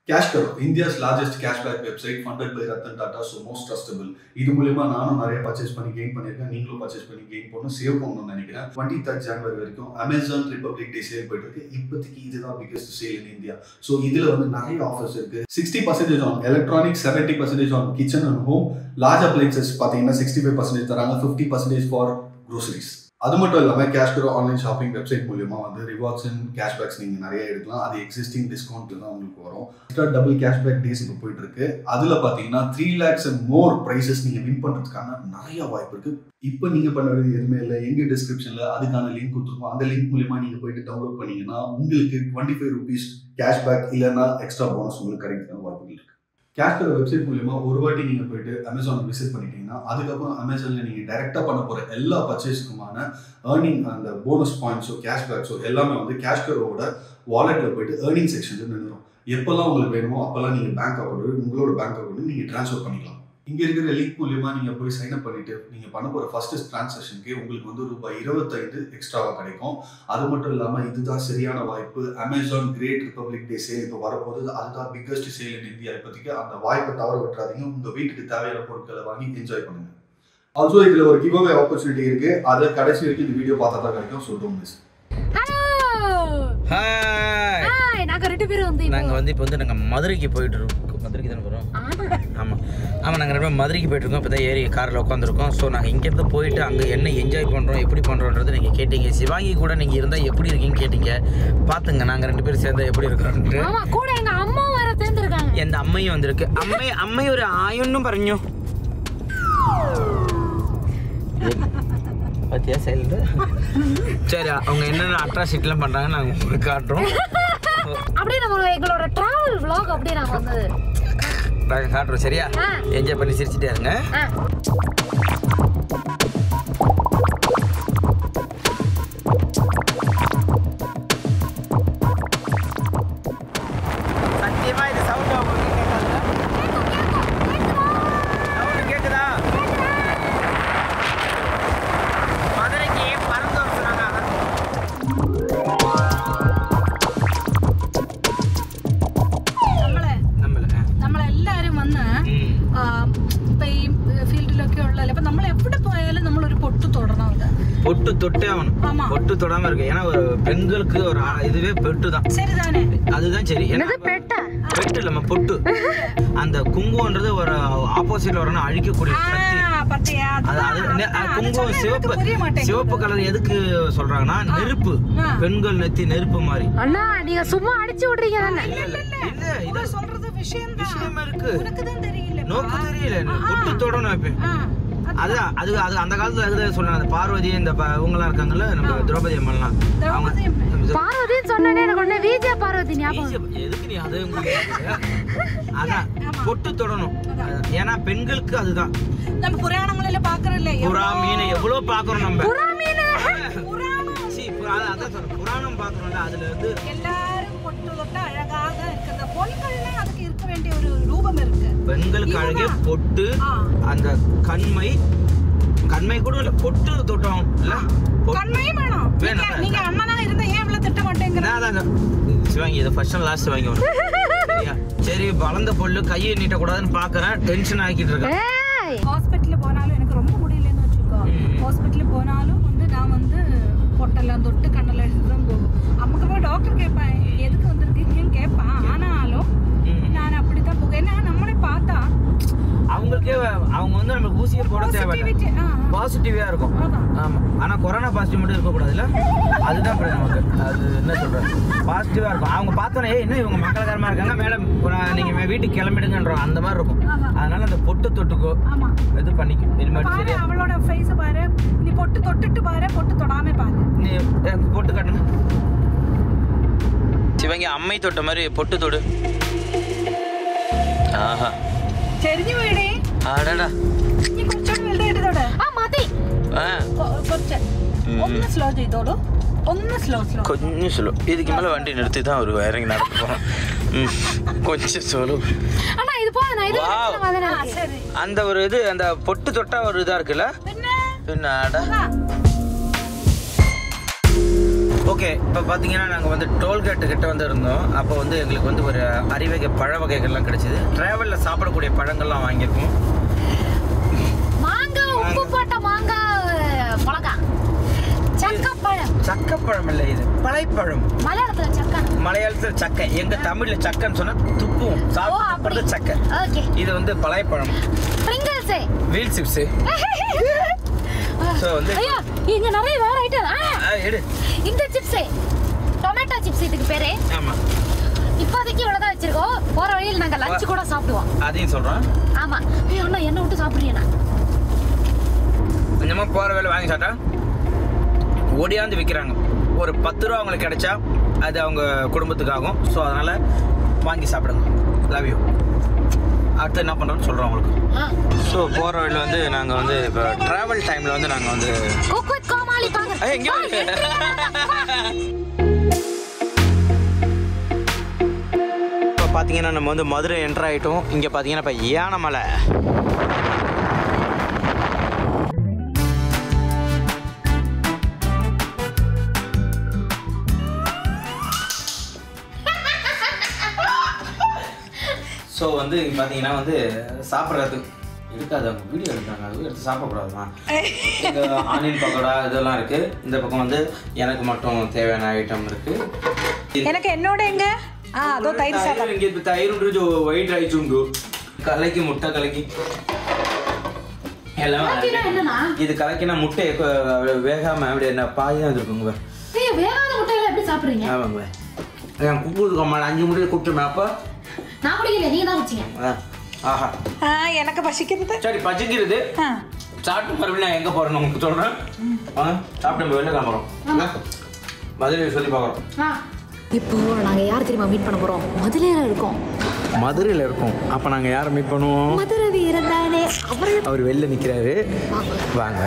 Cash CashKaro India's largest cashback website funded by Ratan Tata so most trustable இது மூலியமா நானும் நிறைய பர்ச்சேஸ் பண்ணி கெயின் பண்ணியிருக்கேன் நீங்களும் பர்ச்சேஸ் பண்ணி கெயின் பண்ணணும் சேவ் பண்ணணும்னு நினைக்கிறேன் டுவெண்ட்டி தேர்ட் ஜனவரி வரைக்கும் அமேசான் ரிப்பப்ளிக் டே சேல் போயிட்டு இருக்கு இப்போதைக்கு இதுதான் biggest sale in India so இதுல வந்து நிறைய ஆஃபர்ஸ் இருக்கு sixty percentage on electronic seventy percentage on kitchen and home large appliances பார்த்தீங்கன்னா சிக்ஸ்டி ஃபைவ் பர்சன்டேஜ் தராங்க ஃபிஃப்டி பர்சன்டேஜ் ஃபார் க்ரோசரிஸ் அது மட்டும் இல்லாமல் கேஷ்கரோ ஆன்லைன் ஷாப்பிங் வெப்சைட் மூலியமா வந்து ரிவார்ட்ஸ் அண்ட் கேஷ்பேக்ஸ் நீங்கள் நிறைய எடுக்கலாம் அது எக்ஸிஸ்டிங் டிஸ்கவுண்ட் தான் உங்களுக்கு வரும் எக்ஸ்ட்ரா டபுள் கேஷ்பேக் டேஸ் இப்போ போயிட்டு இருக்கு அதில் பார்த்தீங்கன்னா three lakhs and more prizes நீங்கள் வின் பண்ணுறதுக்கான நிறைய வாய்ப்பு இருக்கு இப்போ நீங்கள் பண்ண வேண்டியது எதுவுமே இல்லை எங்கள் டிஸ்கிரிப்ஷனில் அதுக்கான லிங்க் கொடுத்துருக்கோம் அந்த லிங்க் மூலியமா நீங்கள் போயிட்டு டவுன்லோட் பண்ணீங்கன்னா உங்களுக்கு டுவெண்ட்டி ஃபைவ் ருபீஸ் கேஷ்பேக் இல்லைன்னா எக்ஸ்ட்ரா போனஸ் உங்களுக்கு கிடைக்கிறதுக்கான வாய்ப்புகள் இருக்கு கேஷ்கர் வெப்சைட் மூலியமா ஒரு வாட்டி நீங்கள் போயிட்டு அமேசான் விசிட் பண்ணிட்டீங்கன்னா அதுக்கப்புறம் அமேசானில் நீங்கள் டைரெக்டாக பண்ண போகிற எல்லா பர்ச்சேஸுக்குமான ஏர்னிங் அந்த போனஸ் பாயிண்ட்ஸோ கேஷ்பேக்ஸோ எல்லாமே வந்து கேஷ்கரோட வாலெட்டில் போயிட்டு ஏர்னிங் செக்ஷனில் நின்றுடும் எப்போல்லாம் உங்களுக்கு வேணுமோ அப்போல்லாம் நீங்கள் பேங்க் அக்கௌண்ட் உங்களோட பேங்க் அக்கௌண்ட் நீங்கள் ட்ரான்ஸ்ஃபர் பண்ணிக்கலாம் இங்கே இருக்கிற லிங்க் மூலியமா நீங்கள் போய் சைன் அப் பண்ணிட்டு நீங்கள் பண்ண போகிற ஃபர்ஸ்ட் ட்ரான்சாக்ஷனுக்கு உங்களுக்கு வந்து ரூபாய் இருபத்தைந்து எக்ஸ்ட்ராவாக கிடைக்கும் அது மட்டும் இல்லாமல் இதுதான் சரியான வாய்ப்பு Amazon great republic day sale இப்போ வரப்போகுது அதுதான் பிக்கஸ்ட் சேல் இன் இந்தியா இப்போதைக்கு அந்த வாய்ப்பை தவற விட்டுறாதீங்க உங்கள் வீட்டுக்கு தேவையான பொருட்களை வாங்கி என்ஜாய் பண்ணுங்க ஆல்சோ இதில் ஒரு கிவ் அவே ஆப்பர்ச்சுனிட்டி இருக்கு அதை கடைசி வரைக்கும் இந்த வீடியோ பார்த்தா தான் கிடைக்கும் so don't miss hello hi hi நாங்க ரெண்டு பேரும் வந்து இப்போ- நாங்கள் வந்து இப்போ வந்து நாங்கள் மதுரைக்கு போயிட்டு இருக்கோம் மதுரைக்கு தானே போகிறோம் ஆமா. ஆமாம் ஆமாம் நாங்கள் ரெண்டு பேரும் மதுரைக்கு போயிட்டு இருக்கோம் இப்போ தான் ஏறி காரில் உட்காந்துருக்கோம் ஸோ நாங்கள் இங்கேருந்து போயிட்டு அங்கே என்ன என்ஜாய் பண்ணுறோம் எப்படி பண்ணுறோன்றது நீங்கள் கேட்டீங்க சிவாங்கி கூட நீங்கள் இருந்தால் எப்படி இருக்கீங்கன்னு கேட்டீங்க பார்த்துங்க நாங்கள் ரெண்டு பேரும் சேர்ந்தா எப்படி இருக்கிறோன்ட்டு ஆமா கூட எங்க அம்மா வர சேர்ந்துருக்காங்க எந்த അമ്മയും വന്നിருக்கு അമ്മ അമ്മ ഒരു ആയൊന്നും പറഞ്ഞു பத்தியா சைலண்ட் சரி அவங்க என்னென்ன அட்ராசிட்டிலாம் பண்ணுறாங்க நாங்கள் உங்களுக்கு காட்டுறோம் அப்படியே நம்ம எங்களோட டிராவல் vlog அப்படியே நாங்க வந்து நாங்கள் காட்டுறோம் சரியா ஆ. என்ஜாய் பண்ணி சிரிச்சிட்டே இருங்க ஆ, சத்தியமா இது சவுண்ட் உங்களுக்கு கேட்காதா சவுண்ட் கேட்குதா மதுரைக்கு பறந்து வர சொன்னாங்க നമ്മളെ நம்மள നമ്മളെല്ലാരും വന്ന് ம் ആ, ഇപ്പൊ ഈ ഫീൽഡിലൊക്കെ ഉള്ളതല്ലേ അപ്പൊ നമ്മൾ എവിടെ പോയാലും നമ്മൾ ഒരു പൊട്ട് തൊടണം ഇത് பொட்டு தொட்டே ஆகணும் ஆமா. பொட்டு தொடாம இருக்கு ஏன்னா ஒரு பெண்களுக்கு ஒரு ஆ- இதுவே பெட்டு தான் ശരിതാനെ அதுதான் சரி ஏன்னா என்னது பெட்டா பெட்டு இல்லம்மா பொட்டு அந்த குங்குமன்றது ஒரு ஆப்போசிட்ல வரணும் அழிக்கக்கூடிய ആ சக்தி പത്തിയാ அது அது நெ- அது குங்குமம் சிவப்பு புரிய மாட்டேங்குது சிவப்பு கலர் எதுக்கு சொல்றாங்கன்னா நெருப்பு ஆ. பெண்கள் நெத்தி நெருப்பு மாதிரி அண்ணா நீங்க சும்மா அடிச்சு விடுறீங்க தானே இல்ல இல்ல இல்ல இது இவன் சொல்றது விஷயம் விஷயமா இருக்கு உனக்குதான் தெரியல நோக்கு தெரியல பொட்டு தொடணும் வைப்பேன் ஆ, அதுதான் அது அது அந்த காலத்துல அதுதான் சொன்னாங்க அந்த பார்வதி இந்த ப- இவங்கெல்லாம் இருக்காங்கல்ல நம்ம திரௌபதி அம்மன்லாம் அவங்க திரௌபதி அம்மன். பார்வதின்னு சொன்னனே எனக்கு உடனே விஜய பார்வதி ஞாபகம் ஈஸியா- எதுக்கு நீ அதை அதான் பொட்டு தொடணும் ஏன்னா பெண்களுக்கு அதுதான் நம்ம புராணங்களில பாக்குறோம்ல புறா மீன் எவ்வளவு பாக்குறோம் நம்ம புராணம் சீ, புறா- அதான் அதான் சொல்றேன் புராணம் பாக்குறோம்ல அதுல வந்து எல்லாரும் பொட்டு தொட்டு அழகாக இருக்கிறது பொண்கள்னா அதுக்கு இருக்க வேண்டிய ஒரு ரூபம் இருக்கு பெண்களுக்கு அழகே பொட்டு ஆ. அந்த கண்மை கண்மை கூட இல்ல பொட்டு தொட்டோம் இல்ல பொ- கண்மையும் வேணும் வேணும், நீங்க- வேணும். நீங்க அண்ணனா இருந்தா ஏன் இவ்வளவு திட்ட மாட்டேங்கிற நான் அதான் அந்த- சிவாங்கி இதை ஃபர்ஸ்ட் அண்ட் லாஸ்ட் வாங்கி வரணும். சரியா சரி வளர்ந்த பொண்ணு கையை நீட்டக்கூடாதுன்னு பாக்குறேன் டென்ஷன் ஆக்கிட்டு இருக்கேன் ஏய் ஹாஸ்பிட்டல் போனாலும் எனக்கு ரொம்ப முடியலன்னு வச்சுக்கோ ம். ஹாஸ்பிட்டல் போனாலும் வந்து நான் வந்து பொட்டெல்லாம் தொட்டு கண்ணெல்லாம் எடுத்து தான் போகும் அம்முக்கு போய் டாக்டர் கேட்பேன் எதுக்கு வந்திருக்கீங்கன்னு கேட்பேன் ஆனாலும் ம். நான் அப்படித்தான் போகும் ஏன்னா நம்மளே பார்த்தா அவங்களுக்கே அவங்க வந்து நம்மளுக்கு ஊசியை போட தேவை positivity, ஆ, ஆ. பாசிட்டிவா இருக்கும் அதான். ஆமா ஆனா கொரோனா பாசிட்டிவ் மட்டும் இருக்கக்கூடாதுல்ல அதுதான் பிரச்சனை நமக்கு அது என்ன சொல்றது பாசிட்டிவா இருக்கும் அவங்க பார்த்தோன்னே "ஏய், என்ன இவங்க மங்களகரமா இருக்காங்க மேடம் நீங்க மே- வீட்டுக்கு கிளம்பிடுங்கன்றோம் அந்த மாதிரி இருக்கும் ஆமா. அதனால அந்த பொட்டு தொட்டுக்கோ ஆமா இது பண்ணிக்கும் இனிமேட்டு பாரு சரியா அவளோட ஃபேஸ் பாரு நீ பொட்டு தொட்டுட்டு பாரு பொட்டு தொடாம பாரு நீ ஏ, பொட்டு காட்டுங்க சிவங்கி அம்மை தொட்ட மாதிரி பொட்டு தொடு ആഹാ ചെരിഞ്ഞു വീടേ ആടാടാ നീ കുറച്ചുകൂടി വലുതായിട്ട് തൊട് ആ മതി ആ കൊ- കുറച്ച് ഒന്ന് സ്ലോ ചെയ്തോളൂ ഒന്ന് സ്ലോ സ്ലോ கொஞ்சம் சொல்லு இதுக்கு மேலே வண்டி நிறுத்தி தான் ஒரு இறங்கி நடந்து போகிறோம் ம் கொஞ்சம் சொல்லு அண்ணா இது போதும் நான் இது Wow. மாதிரி ആ ശരി அந்த ஒரு இது அந்த பொட்டு தொட்டா ஒரு இதாக இருக்குல்ல പിന്നെ பின்ன அட ആ. ஓகே இப்போ பார்த்தீங்கன்னா நாங்கள் வந்து டோல்கேட்டு கிட்ட வந்து இருந்தோம் அப்போ வந்து எங்களுக்கு வந்து ஒரு அறிவகை பழ வகைகள்லாம் கிடைச்சிது ட்ராவலில் சாப்பிடக்கூடிய பழங்கள்லாம் வாங்கியிருக்கோம் மாங்காய் உப்பு போட்ட மாங்காய் மிளகா சக்கப்பழம் சக்கப்பழம் இல்லை இது பழைப்பழம் மலையாளத்துல சக்கா மலையாளத்தில் சக்கை எங்க தமிழ்ல சக்கைன்னு சொன்னா துப்பும் ஓ சாப்பிடுறது அப்படி சக்கை ஓகே இது வந்து பழைப்பழம் பிரிங்கிள்ஸ் வீல் சிப்ஸ் ஸோ வந்து ஐயா இங்க நிறைய வேற ஐட்டம் ஆ, எடு இந்த சிப்ஸ் டொமேட்டோ சிப்ஸ் இதுக்கு பேரு ஆமா இப்போதைக்கு இவ்வளவுதான் வச்சிருக்கோம் போற வழியில் நாங்க லஞ்ச் கூட சாப்பிடுவோம் அதையும் சொல்றோம் ஆமா ஐயோ அண்ணா என்ன விட்டு சாப்பிடுறீங்க கொஞ்சமா போற வேலை வாங்கி சாப்பிட்டா ஓடியாந்து விற்கிறாங்க ஒரு பத்து ரூபா அவங்களுக்கு கிடைச்சா அது அவங்க குடும்பத்துக்காகும் ஸோ அதனால வாங்கி சாப்பிடுங்க லவ் யூ அடுத்து என்ன பண்ணுறோன்னு சொல்கிறோம் உங்களுக்கு ஸோ போகிற வழியில் வந்து நாங்கள் வந்து இப்போ ட்ராவல் டைமில் வந்து நாங்கள் வந்து குக் வித் கோமாளி பாங்க ஏய், இங்க வாங்க. இப்போ பார்த்தீங்கன்னா நம்ம வந்து மதுரை என்ட்ரு ஆகிட்டோம் இங்கே பார்த்தீங்கன்னா இப்போ யானமலை ஸோ வந்து இங்க பார்த்தீங்கன்னா வந்து சாப்பிட்றதுக்கு இருக்காது அவங்க வீடியோ எடுத்தாங்க அது எடுத்து சாப்பிடக்கூடாதுமா இங்கே ஆனியன் பக்கோடா இதெல்லாம் இருக்கு இந்த பக்கம் வந்து எனக்கு மட்டும் தேவையான ஐட்டம் இருக்கு எனக்கு என்னோட எங்க ஆ அதோ தயிர் சாதம் இங்கே இப்போ தயிர் உண்டு ஒயிட் ரைஸ் உண்டு கலக்கி முட்டை கலக்கி எல்லாம் என்னன்னா இது கலக்கினா முட்டை கொ- வேகாம அப்படியே என்ன பாயாக இருக்குங்க ஐயோ வேகாத முட்டையில எப்படி சாப்பிடுறீங்க ஆமாங்க என் குப்பிடுக்கம்மா அஞ்சு முட்டையை கூப்பிட்டுமே அப்போ நான் குடிக்கல நீங்க தான் குடிச்சீங்க ஆ, ஆஹா ஆ எனக்கு பசிக்கிறது சரி பச்சிக்கிறது ஆ சாப்பிட்டு மறுபடியும் நான் எங்கே போகிறேன்னு உங்களுக்கு சொல்கிறேன் ஆ சாப்பிட்டு நம்ம வெளில கிளம்புறோம் மதுரையை சொல்லி பார்க்குறோம் ஆ. இப்போ நாங்க யார் தெரியுமா மீட் பண்ண போறோம் மதுரையில இருக்கோம் மதுரையில் இருக்கோம் அப்போ நாங்கள் யாரை மீட் பண்ணுவோம் மதுரை வீரன் தானே அவரை அவர் வெளில நிற்கிறாரு வாங்க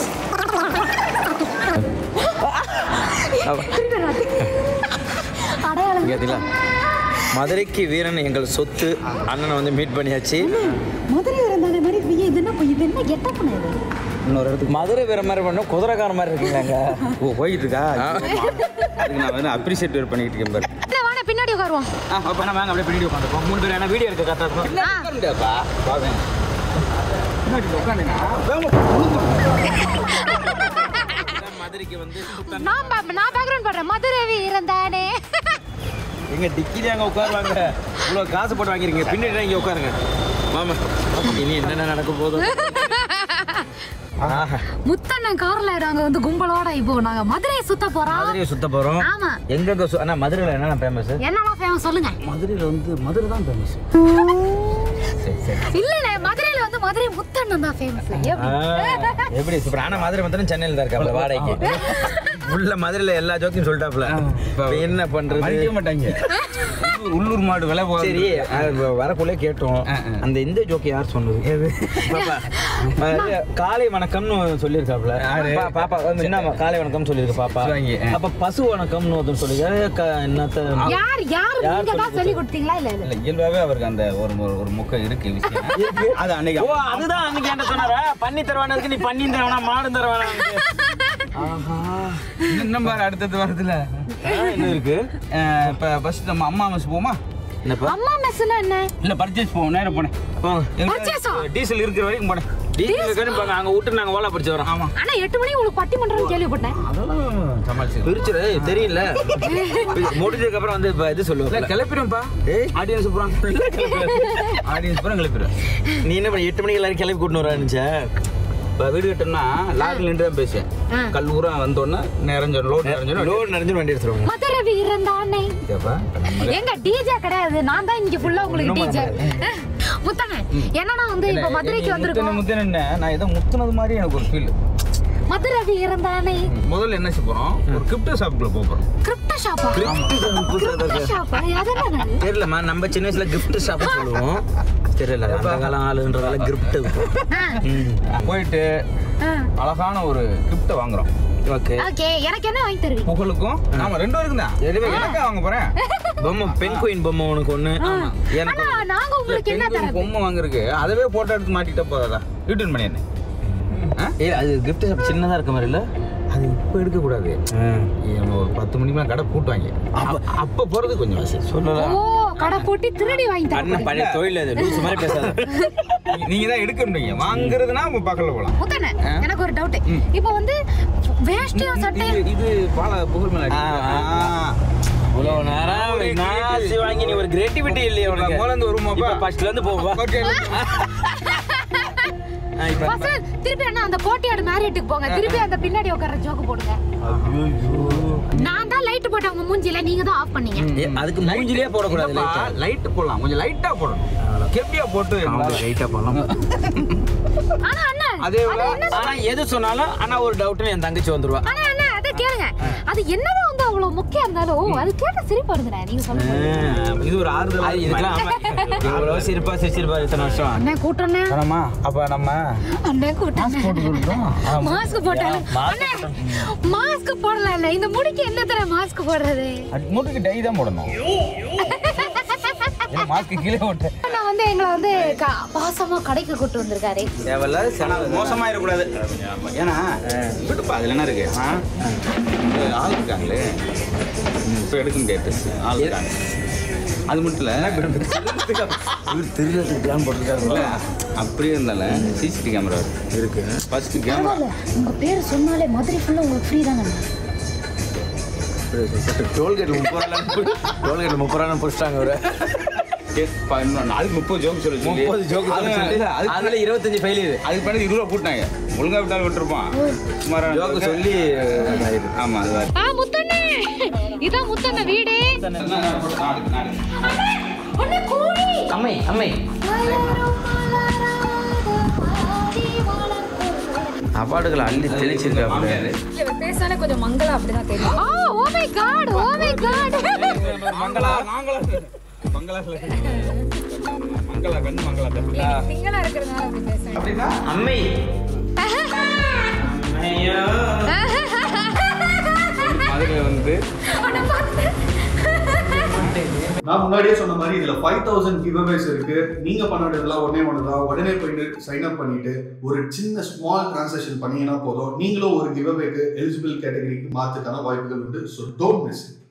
அடையாளம் கேட்டீங்களா மதுரைக்கு வீரன் எங்கள் சொத்து அண்ணனை வந்து மீட் பண்ணியாச்சு மதுரை வீரன் தானே மாதிரி இது இது என்ன இது என்ன கெட்ட பண்ணது இன்னொரு இடத்துக்கு மதுரை வீர மாதிரி பண்ணோம் குதிரைக்கார மாதிரி இருக்கீங்க ஓ போயிட்டு இருக்கா அதுக்கு நான் வந்து அப்ரிஷியேட் வேறு பண்ணிட்டு இருக்கேன் பாரு இல்ல வாங்க பின்னாடி உட்காருவோம் ஆ அப்போ நான் வாங்க அப்படியே பின்னாடி உட்காந்துருக்கோம் மூணு பேர் என்ன வீடியோ எடுக்க கரெக்டாக இருக்கும் உட்காருங்கப்பா பாவேன் மதுரைக்கு வந்து நான் பா- நான் பேக்ரவுண்ட் பாடுறேன் மதுரை வீரன் தானே எங்க டிக்கிலே அங்கே உட்காருவாங்க இவ்வளோ காசு போட்டு வாங்கிருக்கீங்க பின்னாடி இங்கே உட்காருங்க மாமா இனி என்னென்ன நடக்க போதும் ஆஹா முத்தண்ணன் கார்ல நாங்க வந்து கும்பலோட இப்போ நாங்க மதுரையை சுத்த போறோம் மதுரையை சுத்த போகிறோம் ஆமா எங்கெங்க சு- அண்ணா மதுரையில் என்னென்ன ஃபேமஸ் என்னலாம் ஃபேமஸ் சொல்லுங்க மதுரையில் வந்து மதுரை தான் ஃபேமஸ் சரி சரி இல்லண்ணே மதுரையில வந்து மதுரை முத்தண்ணன் தான் ஃபேமஸ் ஆ, எப்படி சூப்பர் ஆனா மதுரை மாத்திரம் சென்னையில் தான் இருக்காப்ல வாடகைக்கு உள்ள மதுரையில எல்லா ஜோக்கையும் சொல்லிட்டாப்ல இப்ப என்ன பண்றது மதிக்க மாட்டாங்க உள்ளூர் உள்ளூர் மாடு விலை போக சரி அது வ- வரக்குள்ளே கேட்டோம் ஆ, ஆ. அந்த இந்த ஜோக்கு யார் சொன்னது பாப்பா, அது காலை வணக்கம்னு சொல்லியிருக்காப்ல யாரு? பா- பாப்பா வந்து என்ன காலை வணக்கம் சொல்லியிருக்கு பாப்பா சிவாங்கி, ஆ. அப்ப பசு வணக்கம்னு ஒருத்தர் சொல்லியிருக்காரு என்னத்த யார் யார் யார் நீங்க தான் சொல்லி சொல்லி கொடுத்தீங்களா இல்ல இல்ல இல்ல இயல்பாவே அவருக்கு அந்த ஒரு ஒரு- ஒரு முக்கம் இருக்கு விஷயம் அது அன்னைக்கு ஓ அதுதான் அன்னைக்கு என்ன சொன்னாரா பண்ணி தருவானதுக்கு நீ பண்ணி தரவானா மாடு தருவானா ஆஹா இன்னும் பாரு அடுத்தது வரதுல என்ன இருக்கு இப்போ ஃபர்ஸ்ட் நம்ம அம்மா மஸ் போமா என்னப்பா அம்மா மெஸ்னா என்ன இல்ல பர்ச்சேஸ் போவோம் நேரம் போனேன் Purchase ஆ? டீசல் இருக்கிற வரைக்கும் போனேன் டீசல் இருக்கணும் பாங்க அங்க விட்டு நாங்க ஓலா படிச்சு வரோம் ஆமா ஆனா எட்டு மணிக்கு உங்களுக்கு பட்டி பண்றேன்னு கேள்விப்பட்டேன் அதெல்லாம் சமாளிச்சு பிரிச்சுரு தெரியல முடிஞ்சதுக்கு அப்புறம் வந்து இப்ப இது சொல்லுவோம் கிளப்பிடும்ப்பா ஏய் ஆடியன்ஸ் பூரா ஆடியன்ஸ் பூரா கிளப்பிடுவேன் நீ என்ன பண்ண எட்டு மணிக்கு எல்லாரும் கிளப்பி கூட்டின்னு வரானுச்சா இப்போ வீடு கட்டணும்னா லாரியில் நின்று தான் பேசுவேன் ஆ. கல்லூரா வந்தோடனே நிறைஞ்ச லோட் நிறைஞ்சோம் லோடு நிறைஞ்சு வண்டி எடுத்துருவாங்க மதுரை வீரன் தானே எங்க டிஜே கிடையாது நான் தான் இங்க ஃபுல்லா உங்களுக்கு டிஜே முத்தண்ணே என்னன்னா வந்து இப்ப மதுரைக்கு வந்திருக்கோம் முத்தின நான் ஏதோ முத்துனது மாதிரி எனக்கு ஒரு ஃபீல் மதுரை வீரன் தானே முதல்ல என்ன செய்ய போறோம் ஒரு கிரிப்டோ ஷாப்புக்குள்ள போக போறோம் கிரிப்டோ ஷாப்பா கிரிப்டோ ஷாப்பா அது என்ன தெரியலம்மா நம்ம சின்ன வயசுல கிஃப்ட் ஷாப் சொல்லுவோம் தெரியல அந்த காலம் ஆளுன்றதால கிஃப்ட் போயிட்டு அழகான ஒரு கிஃப்ட்டை வாங்குறோம் ஓகே ஓகே எனக்கு என்ன வாங்கி தருவீங்க புகழுக்கும் ஆமா ரெண்டு பேருக்கும் தான் எனக்கா வாங்க போறேன் பொம்மை பெண் குயின் பொம்மை உனக்கு ஒண்ணு எனக்கு ஆனா நாங்க உங்களுக்கு என்ன பெண்களுக்கு தரது பொம்மை வாங்குறதுக்கு அதவே போட்டோ எடுத்து மாட்டிட்டா போதாதா ரிட்டர்ன் பண்ணிடுறேன் ஏய் அது கிஃப்ட் ஷாப் சின்னதா இருக்க மாதிரி இல்ல அது இப்போ எடுக்கக்கூடாது நம்ம ஒரு பத்து மணிக்கு மேலே கடை பூட்டுவாங்க அப்போ அப்போ போகிறது கொஞ்சம் வசதி சொல்லலாம் ஓ கடை போட்டு திருடி வாங்கி தர அண்ணன் பழைய தொழில் அது லூஸ் மாதிரி பேசாத நீங்கள் தான் எடுக்க முடியுங்க வாங்குறதுனா உங்க பக்கத்தில் போகலாம் முத்தண்ணே எனக்கு ஒரு டவுட் இப்போ வந்து வேஷ்டியும் சட்டையும் இது இது பால புகழ் மேலே ஆ, ஆ. இவ்வளவு நேரம் நாசி வாங்கி நீ ஒரு கிரியேட்டிவிட்டி இல்லையா உனக்கு முதல்ல வருமாப்பா இப்ப ஃபர்ஸ்ட்ல இருந்து போவா ஓகே இப்ப ஃபர்ஸ்ட் திருப்பி அண்ணா அந்த கோட்டையாடு மேரியட்டுக்கு போங்க திருப்பி அந்த பின்னாடி உட்கார்ற ஜோக்கு போடுங்க நான் தான் லைட் போட்டேன் உங்க மூஞ்சில நீங்க தான் ஆஃப் பண்ணீங்க ஏ, அதுக்கு மூஞ்சிலே போடக்கூடாது லைட்டா லைட் போடலாம் கொஞ்சம் லைட்டா போடணும் கெப்பியா போட்டு லைட்டா போடலாம் ஆனா அண்ணா அதே ஆனா எது சொன்னாலும் ஆனா ஒரு டவுட்னு என் தங்கச்சி வந்துருவா ஆனா அண்ணா அதை கேளுங்க அது என்னதான் வந்து அவ்வளவு முக்கியம் இருந்தாலும் அது கேட்ட சிரிப்பு வருதுடா நீங்க சொல்லுங்க இது ஒரு ஆறுதல் அது இதுக்கெல்லாம் அவன் எவ்வளவு சிரிப்பா சிரிச்சிருப்பாரு இத்தனை வருஷம் அண்ணே கூட்டண்ணே ஆமா அப்ப நம்ம அண்ணே கூட்டண்ணே மாஸ்க் போட்டாலும் அண்ணே மாஸ்க் போடல இல்ல இந்த முடிக்கு என்ன தர மாஸ்க் போடுறது மூட்டுக்கு டை தான் போடணும் மாஸ்க் கீழே போட்டு அண்ணா வந்து எங்களை வந்து க- பாசமா கடைக்கு கூட்டு வந்திருக்காரு தேவையில்லாத செலவு மோசமா இருக்கக்கூடாது ஏன்னா விட்டுப்பா அதுல என்ன இருக்கு ஆ? இது ஆள் இருக்காங்களே ம், இப்ப எடுக்க முடியாது ஆள் இருக்காங்க அது மட்டும் இல்ல இவர் திருடத்துக்கு பிளான் போட்டிருக்காரு இல்ல, அப்படியே இருந்தாலும் சிசிடிவி கேமரா இருக்கு ஃபர்ஸ்ட் கேமரா பரவாயில்ல உங்க பேர் சொன்னாலே மதுரை ஃபுல்லா உங்களுக்கு ஃப்ரீ தானே டோல்கேட்ல முப்பது ரூபா டோல்கேட்ல முப்பது ரூபா பிடிச்சிட்டாங்க அவரு அதுக்கு முப்பது ஜோக் சொல்லி சொல்லி முப்பது ஜோக்கு அது- அது- அதுல இருபத்தஞ்சு ஃபெயில் இது அதுக்கு பின்னாடி இருபது ரூபா போட்டாங்க ஒழுங்கா விட்டாலும் விட்டுருப்பான் சுமாரா ஜோக்கு சொல்லி ஆமா அது வேற. ஆ முத்தண்ணே இதான் முத்தண்ண வீடு நாடு, நாடு. அண்ணே கோழி அம்மை அம்மை அவார்டுகளை அள்ளி தெளிச்சிருக்காங்க பேசாலே கொஞ்சம் மங்களா அப்படிதான் தெரியும் ஆ oh my god oh my god Mangala Mangala Mangala Mangala கண்ணு மங்களா தப்பிலா சிங்களா இருக்கிறதுனால அப்படி பேசுறேன் அப்படின்னா அம்மை ஐயோ மதுரை வந்து நான் முன்னாடியே சொன்ன மாதிரி இதுல ஃபைவ் தௌசண்ட் கிவ்அவேஸ் இருக்கு நீங்க பண்ண வேண்டியதெல்லாம் ஒன்னே ஒன்று தான் உடனே போயிட்டு சைன் அப் பண்ணிட்டு ஒரு சின்ன ஸ்மால் டிரான்சாக்ஷன் பண்ணீங்கன்னா போதும் நீங்களும் ஒரு கிவ்அவேக்கு எலிஜிபிள் கேட்டகரிக்கு மாத்துக்கான வாய்ப்புகள் உண்டு ஸோ டோன்ட் மிஸ்